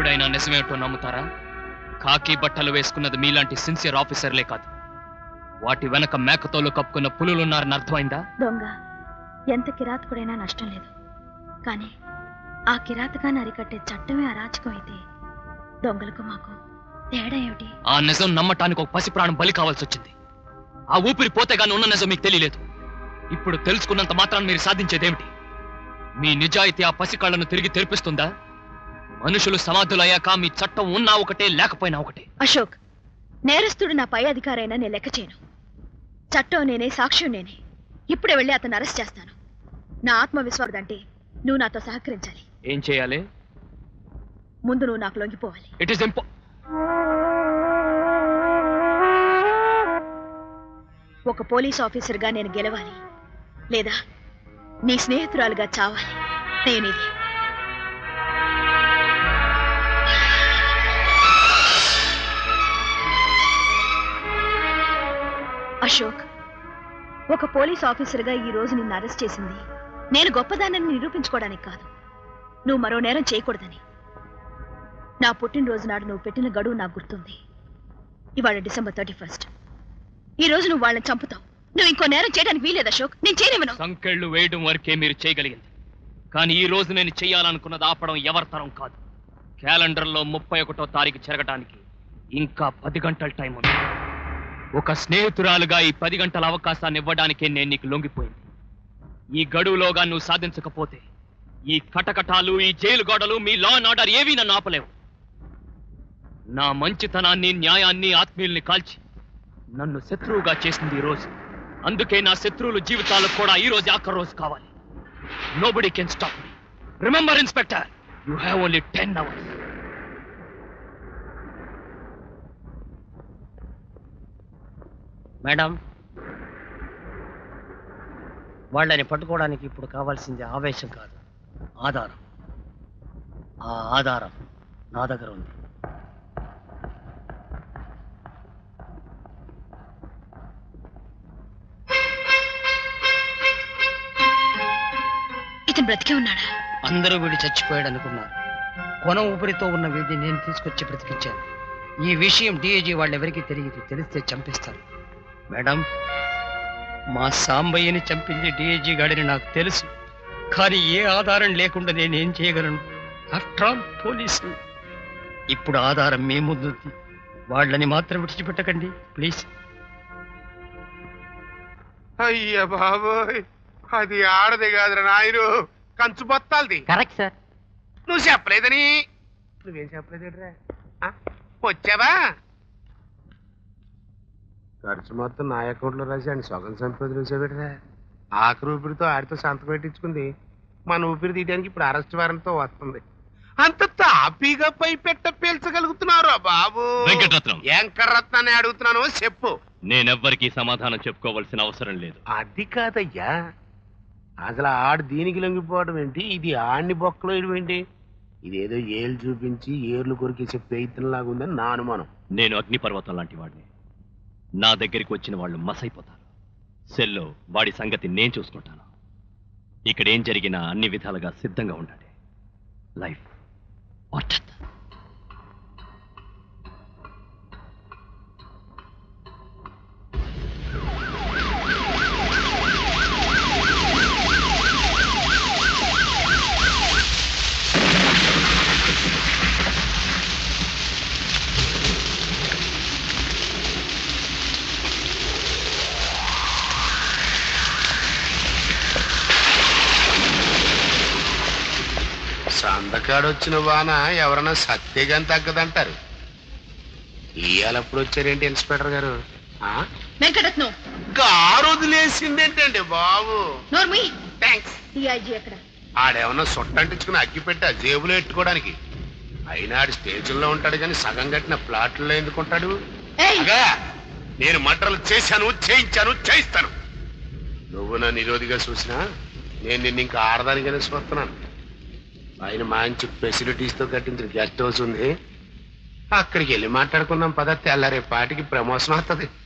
ఇప్పుడైనా నిజమేమిటో నమ్ముతారా కాకి బట్టలు వేసుకున్నది మీలాంటి సిన్సియర్ ఆఫీసర్లే కాదు వాటి వెనక మేకతోలు కప్పుకున్న పులులున్నారని అర్థమైందా దొంగ ఎంత కిరాతకుడైనా నష్టం లేదు కానీ ఆ కిరాతకాన్ని అరికట్టే చట్టమే అరాచకం అయితే దొంగలకు మాకు తేడా ఏమిటి ఆ నిజం నమ్మటానికి ఒక పసి ప్రాణం బలి కావాల్సి వచ్చింది ఆ ఊపిరి పోతే గాని ఉన్న నిజం మీకు తెలియలేదు ఇప్పుడు తెలుసుకున్నంత మాత్రాన్ని మీరు సాధించేదేమిటి మీ నిజాయితీ ఆ పసి కళ్ళను తిరిగి తెరిపిస్తుందా మనుషులు సమాధులయ్యాక మీ చట్టం ఉన్నా ఒకటే లేకపోయినా ఒకటే అశోక్ నేరస్తుడు నా పై అధికారైనా నేను లెక్క చేయను చట్టం నేనే సాక్ష్యం నేనే ఇప్పుడే వెళ్ళి అతను అరెస్ట్ చేస్తాను నా ఆత్మవిశ్వాసం అంటే నువ్వు నాతో సహకరించాలి ఏం చేయాలి ముందు నువ్వు నాకు లొంగిపోవాలి ఇట్ ఈస్ ఇంపో ఒక పోలీస్ ఆఫీసర్గా నేను గెలవాలి లేదా నీ స్నేహితురాలుగా చావాలి నేను ఇది అశోక్ ఒక పోలీస్ ఆఫీసర్గా ఈ రోజు నిన్ను అరెస్ట్ చేసింది నేను గొప్పదానని నిరూపించుకోవడానికి కాదు నువ్వు మరో నేరం చేయకూడదని నా పుట్టినరోజు నాడు నువ్వు పెట్టిన గడువు నాకు గుర్తుంది ఇవాళ డిసెంబర్ థర్టీ ఫస్ట్ ఈ రోజు నువ్వు వాళ్ళని చంపుతావు నువ్వు ఇంకో నేరం చేయడానికి వీలేదు అశోక్ నేను చేయనివ్వను సంకెళ్ళు వేయడం వరకే మీరు చేయగలిగింది కానీ ఈ రోజు నేను చేయాలనుకున్నది ఆపడం ఎవరి తరం కాదు క్యాలెండర్లో ముప్పై ఒకటో తారీఖు జరగటానికి ఇంకా పది గంటల టైం ఉంది ఒక స్నేహితురాలుగా ఈ పది గంటల అవకాశాన్ని ఇవ్వడానికే నేను నీకు లొంగిపోయింది ఈ గడువులోగా నువ్వు సాధించకపోతే ఈ కటకటాలు ఈ జైలు గోడలు మీ లా అండ్ ఆర్డర్ ఏవీ నన్ను ఆపలేవు నా మంచితనాన్ని న్యాయాన్ని ఆత్మీయుల్ని కాల్చి నన్ను శత్రువుగా చేసింది ఈ రోజు అందుకే నా శత్రువుల జీవితాలకు కూడా ఈ రోజు ఆఖరి రోజు కావాలి nobody can stop me remember inspector you have only ten hours madam వాళ్ళని పట్టుకోవడానికి ఇప్పుడు కావాల్సింది ఆవేశం కాదు ఆధారం ఆ ఆధారం నా దగ్గర ఉంది ఇతను బ్రతికే ఉన్నాడా అందరూ వీడు చచ్చిపోయాడు అనుకున్నారు కొన ఊపిరితో ఉన్న వీడిని నేను తీసుకొచ్చి బ్రతికించాను ఈ విషయం డిఐజీ వాళ్ళెవరికీ తెలియదు తెలిస్తే చంపిస్తారు మేడం మా సాంబయ్యని చంపింది డిఐజీ గాడిని నాకు తెలుసు కానీ ఏ ఆధారం లేకుండా నేనేం చేయగలను ఆఫ్టర్ ఆల్ పోలీసు ఇప్పుడు ఆధారం మీ ముందుంది వాళ్ళని మాత్రం విడిచిపెట్టకండి ప్లీజ్ అయ్య బాబోయ్ అది ఆడది కాదురా నాయను కంచు బొత్తాలది కరెక్ట్ సార్ నువ్వు చెప్పలేదని నువ్వేం చెప్పలేదేట్రా ఆ? వచ్చావా ఖర్చు మొత్తం నా అకౌంట్ లో రాసి ఆయన సగం సంపద చూసాబెట్రా ఆఖరి ఊపిరితో ఆడితో సంతకం పెట్టించుకుంది మన ఊపిరి తీయడానికి ఇప్పుడు అరెస్ట్ వారెంట్తో వస్తుంది అంత తాపీగా పై పెట్ట పీల్చగలుగుతున్నారు బాబు వెంకటరత్నం. వెంకటరత్నాన్ని అడుగుతున్నాను చెప్పు నేనెవ్వరికీ సమాధానం చెప్పుకోవాల్సిన అవసరం లేదు అది కాదయ్యా అసలు ఆడు దీనికి లొంగిపోవడం ఏంటి ఇది ఆడిని బొక్కలో వేయడం ఏంటి ఇదేదో ఏళ్ళు చూపించి ఏర్లు కొరికేసే ప్రయత్నంలాగా ఉందని నా అనుమానం నేను అగ్నిపర్వతం లాంటి వాడిని నా దగ్గరికి వచ్చిన వాళ్ళు మసైపోతారు సెల్లో వాడి సంగతి నేను చూసుకుంటాను ఇక్కడ ఏం జరిగినా అన్ని విధాలుగా సిద్ధంగా ఉండాలి లైఫ్ వాట్ సందకాడు వచ్చిన వాన ఎవరన్నా సత్యగాని తగ్గదంటారు ఇవాళప్పుడు వచ్చారేంటి ఇన్స్పెక్టర్ గారు ఆ? వెంకటరత్నం కారు వదిలేసిందేంటండి బాబు నోర్మి థ్యాంక్స్ డిఐజీ ఎక్కడ ఆడేమన్నా సొట్టంటించుకుని అగ్గి పెట్టి ఆ జేబులో ఎట్టుకోవడానికి అయినా ఆడు స్టేషన్లో ఉంటాడు కానీ సగం కట్టిన ప్లాట్లో ఎందుకుంటాడు ఏయ్ అగా నేను మటర్లు చేశాను చేయించాను చేయిస్తాను నువ్వు నన్ను నిరోధిగా చూసినా నేను నిన్ను ఇంకా ఆడదానిగానే చూస్తున్నాను ఆయన మంచి ఫెసిలిటీస్తో కట్టించిన గెస్ట్ హౌస్ ఉంది అక్కడికి వెళ్ళి మాట్లాడుకుందాం పద తెల్లారే పాటికి ప్రమోషన్ వస్తుంది